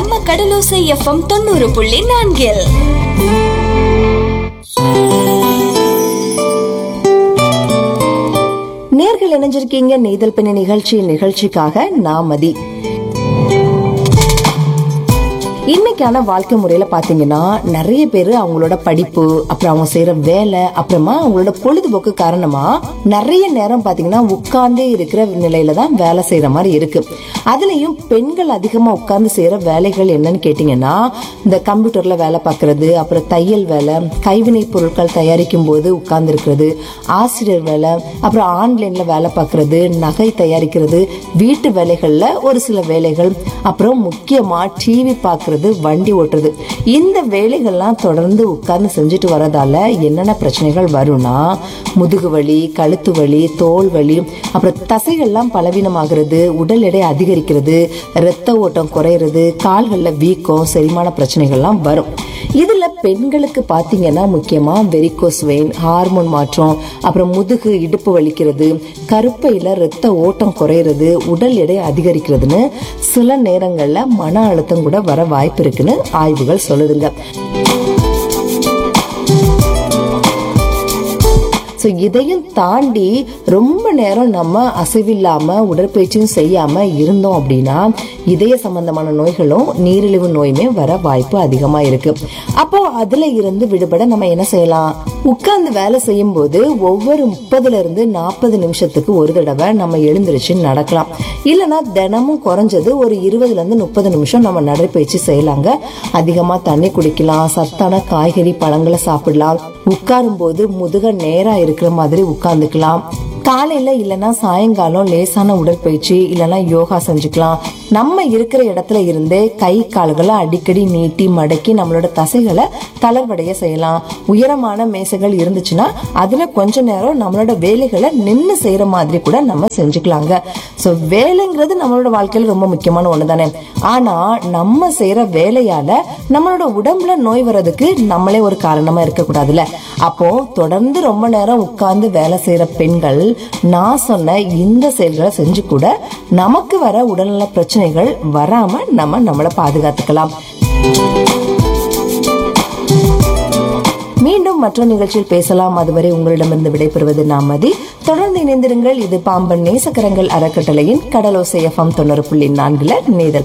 நம்ம கடலோசை எஃப்எம் தொண்ணூறு புள்ளி நான்கில் நேர்கள் இணைஞ்சிருக்கீங்க நெய்தல் பெண்ணி நிகழ்ச்சி நிகழ்ச்சிக்காக நாமதி இன்னைக்கான வாழ்க்கை முறையில பாத்தீங்கன்னா நிறைய பேர் அவங்களோட படிப்பு அப்புறம் அவங்க செய்யற வேலை அப்புறமா அவங்களோட பொழுதுபோக்கு காரணமா நிறைய நேரம் பாத்தீங்கன்னா உட்கார்ந்தே இருக்கிற நிலையில தான் வேலை செய்யற மாதிரி இருக்கு அதுலயும் பெண்கள் அதிகமா உட்கார்ந்து செய்யற வேலைகள் என்னன்னு கேட்டீங்கன்னா இந்த கம்ப்யூட்டர்ல வேலை பார்க்கறது அப்புறம் தையல் வேலை கைவினை பொருட்கள் தயாரிக்கும் போது உட்கார்ந்து இருக்கிறது ஆசிரியர் வேலை அப்புறம் ஆன்லைன்ல வேலை பார்க்கறது நகை தயாரிக்கிறது வீட்டு வேலைகள்ல ஒரு சில வேலைகள் அப்புறம் முக்கியமா டிவி பார்க்கறது வண்டி ஓட்டுறது இந்த வேலைகள்லாம் தொடர்ந்து உட்கார்ந்து செஞ்சுட்டு வரதால என்னென்ன பிரச்சனைகள் வரும்னா முதுகு வலி கழுத்து வலி தோல் வலி அப்புறம் தசைகள்லாம் பலவீனமாகிறது உடல் எடை அதிகரிக்கிறது இரத்த ஓட்டம் குறையிறது கால்கள்ல வீக்கம் செரிமான பிரச்சனைகள்லாம் வரும் இதுல பெண்களுக்கு பாத்தீங்கன்னா முக்கியமா வெரிகோஸ் வெயின் ஹார்மோன் மாற்றம் அப்புறம் முதுகு இடுப்பு வலிக்கிறது கருப்பையில ரத்த ஓட்டம் குறையிறது உடல் எடை அதிகரிக்கிறதுன்னு சில நேரங்கள்ல மன அழுத்தம் கூட வர வாய்ப்பு இருக்குன்னு ஆய்வுகள் சொல்லுதுங்க ஸோ இதையும் தாண்டி ரொம்ப நேரம் நம்ம அசைவில்லாம உடற்பயிற்சியும் செய்யாம இருந்தோம் அப்படின்னா இதய சம்பந்தமான நோய்களும் நீரிழிவு நோயுமே வர வாய்ப்பு அதிகமா இருக்கு அப்போ அதுல இருந்து விடுபட நம்ம என்ன செய்யலாம் உட்கார்ந்து வேலை செய்யும் போது ஒவ்வொரு முப்பதுல இருந்து நாற்பது நிமிஷத்துக்கு ஒரு தடவை நம்ம எழுந்திருச்சு நடக்கலாம் இல்லைன்னா தினமும் குறைஞ்சது ஒரு இருபதுல இருந்து முப்பது நிமிஷம் நம்ம நடைப்பயிற்சி செய்யலாங்க அதிகமா தண்ணி குடிக்கலாம் சத்தான காய்கறி பழங்களை சாப்பிடலாம் உட்காரும் போது முதுக நேரா இருக்கிற மாதிரி உட்கார்ந்துக்கலாம் காலையில இல்லைன்னா சாயங்காலம் லேசான உடற்பயிற்சி இல்லைன்னா யோகா செஞ்சுக்கலாம் நம்ம இருக்கிற இடத்துல இருந்தே கை கால்களை அடிக்கடி நீட்டி மடக்கி நம்மளோட தசைகளை தளர்வடைய செய்யலாம் உயரமான மேசைகள் இருந்துச்சுன்னா அதுல கொஞ்ச நேரம் நம்மளோட வேலைகளை நின்று செய்யற மாதிரி கூட நம்ம செஞ்சுக்கலாங்க ஸோ வேலைங்கிறது நம்மளோட வாழ்க்கையில ரொம்ப முக்கியமான ஒண்ணு தானே ஆனா நம்ம செய்யற வேலையால நம்மளோட உடம்புல நோய் வர்றதுக்கு நம்மளே ஒரு காரணமா இருக்கக்கூடாதுல்ல அப்போ தொடர்ந்து ரொம்ப நேரம் உட்கார்ந்து வேலை செய்யற பெண்கள் நான் சொன்ன இந்த செயல்களை செஞ்சு கூட நமக்கு வர உடல்நல பிரச்சனைகள் வராம நம்ம நம்மளை பாதுகாத்துக்கலாம் மீண்டும் மற்ற நிகழ்ச்சியில் பேசலாம் அதுவரை உங்களிடமிருந்து விடைபெறுவது நாமதி தொடர்ந்து இணைந்திருங்கள் இது பாம்பன் நேசக்கரங்கள் அறக்கட்டளையின் கடலோசை எஃப்எம் தொண்ணூறு புள்ளி நான்குல நேதல்